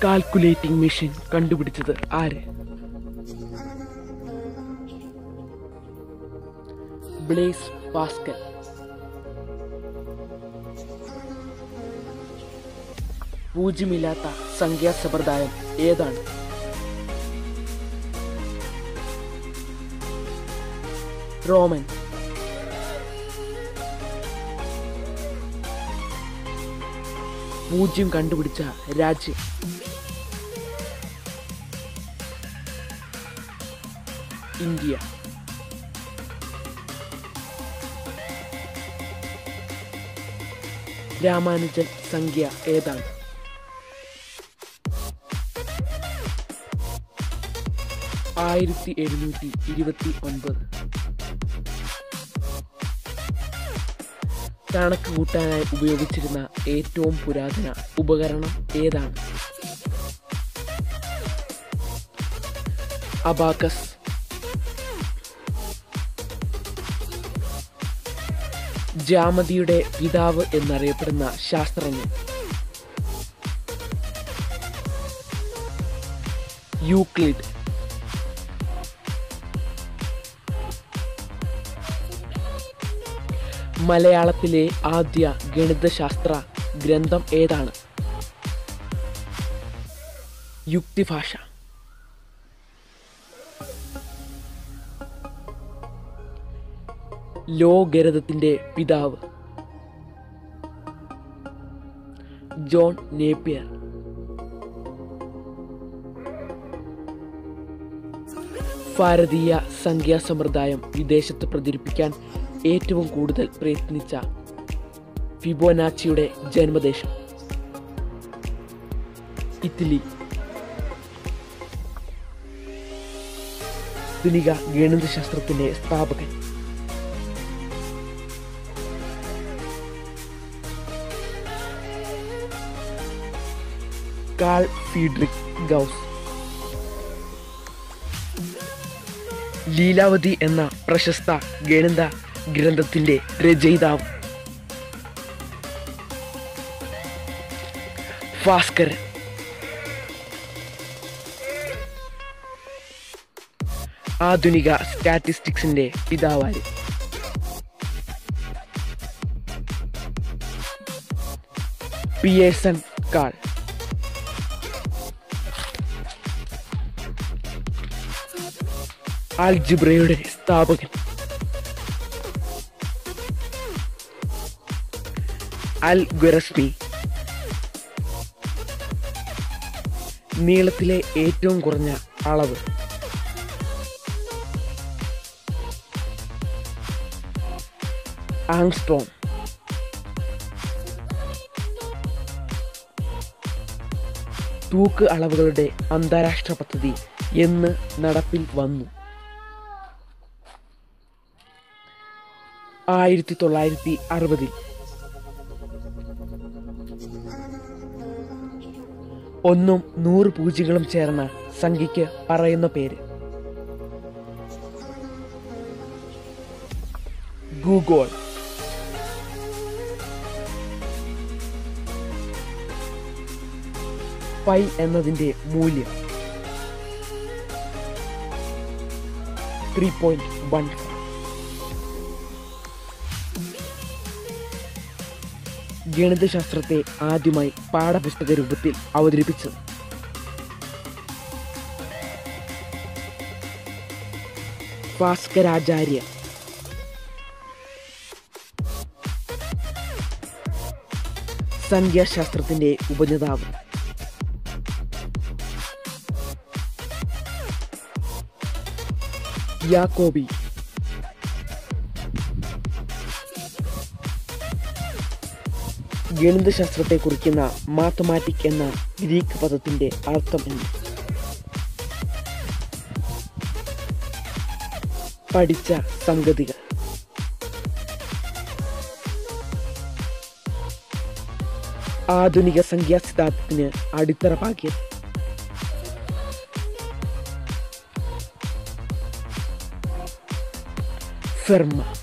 calculating machine കണ്ടുപിടിച്ചത് ആര് blaze Pascal പൂജ്യമില്ലാത്ത സംഖ്യാസമ്പ്രദായം ഏതാണ് റോമൻ പൂജ്യം കണ്ടുപിടിച്ച രാജ്യം ഇന്ത്യ രാമാനുജൻ സംഖ്യ ഏതാണ് ആയിരത്തി എഴുന്നൂറ്റി ഇരുപത്തി ഒൻപത് കണക്ക് കൂട്ടാനായി ഉപയോഗിച്ചിരുന്ന ഏറ്റവും പുരാതന ഉപകരണം ഏതാണ് അബാക്കസ് ജാമതിയുടെ പിതാവ് എന്നറിയപ്പെടുന്ന ശാസ്ത്രജ്ഞൻ യൂക്ലിഡ് മലയാളത്തിലെ ആദ്യ ഗണിതശാസ്ത്ര ഗ്രന്ഥം ഏതാണ് യുക്തിഭാഷ ലോഗരഥത്തിന്റെ പിതാവ് ജോൺ നേപ്പിയർ ഭാരതീയ സംഖ്യാ സമ്പ്രദായം വിദേശത്ത് പ്രചരിപ്പിക്കാൻ ഏറ്റവും കൂടുതൽ പ്രയത്നിച്ച ഫിബോനാച്ചിയുടെ ജന്മദേശം ഇറ്റലി ആധുനിക ഗണിതശാസ്ത്രത്തിന്റെ സ്ഥാപകൻ കാൾ ഫീഡ്രിക് ഗൗസ് ലീലാവതി എന്ന പ്രശസ്ത ഗണിത ഗ്രന്ഥത്തിന്റെ രചയിതാവ് ഭാസ്കരൻ ആധുനിക സ്റ്റാറ്റിസ്റ്റിക്സിന്റെ പിതാവാര് പിയേഴ്സൺ കാൾ ആൽജിബ്രയുടെ സ്ഥാപകൻ അൽ ഗ്വറസ്മി നീളത്തിലെ ഏറ്റവും കുറഞ്ഞ അളവ് ആങ്സ്ട്രോം തൂക്ക് അളവുകളുടെ അന്താരാഷ്ട്ര പദ്ധതി എന്ന് നടപ്പിൽ വന്നു ആയിരത്തി തൊള്ളായിരത്തി അറുപതിൽ ഒന്നും നൂറ് പൂജ്യങ്ങളും ചേർന്ന സംഖ്യയ്ക്ക് പറയുന്ന പേര് ഗൂഗോൾ പൈ എന്നതിന്റെ മൂല്യം ത്രീ പോയിന്റ് വൺ ഗണിതശാസ്ത്രത്തെ ആദ്യമായി പാഠപുസ്തക രൂപത്തിൽ അവതരിപ്പിച്ചത് ഭാസ്കരാചാര്യ സംഖ്യാശാസ്ത്രത്തിന്റെ ഉപജ്ഞാതാവ് യാക്കോബി ഗണിതശാസ്ത്രത്തെ കുറിക്കുന്ന മാത്തമാറ്റിക് എന്ന ഗ്രീക്ക് പദത്തിന്റെ അർത്ഥം എന്ന് പഠിച്ച സംഗതികൾ ആധുനിക സംഖ്യാസിദ്ധാന്തത്തിന് അടിത്തറ പാകിയത് ഫെർമ